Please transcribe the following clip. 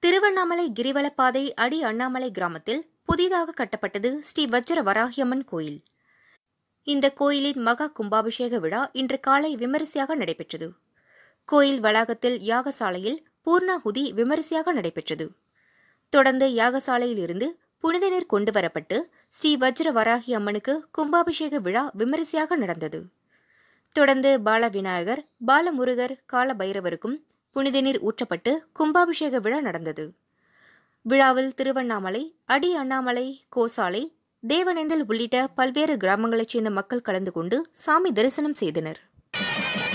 திருவண்ணாமலை கிரிவலப்பாதை அடி அண்ணாமலை கிராமத்தில் புதிதாக கட்டப்பட்டது ஸ்ரீ வஜ்ர வராகியம்மன் கோயில் இந்த கோயிலின் மகா கும்பாபிஷேக விழா இன்று காலை விமரிசையாக நடைபெற்றது கோயில் வளாகத்தில் யாகசாலையில் பூர்ணாகுதி விமரிசையாக நடைபெற்றது தொடர்ந்து யாகசாலையில் இருந்து புனித நீர் கொண்டு வரப்பட்டு ஸ்ரீ வஜ்ர வராகி அம்மனுக்கு கும்பாபிஷேக விழா விமரிசையாக நடந்தது தொடர்ந்து பால விநாயகர் பாலமுருகர் கால பைரவருக்கும் புனித நீர் ஊற்றப்பட்டு கும்பாபிஷேக விழா நடந்தது விழாவில் திருவண்ணாமலை அடி அண்ணாமலை கோசாலை தேவனேந்தல் உள்ளிட்ட பல்வேறு கிராமங்களைச் சேர்ந்த மக்கள் கலந்து கொண்டு சாமி தரிசனம் செய்தனர்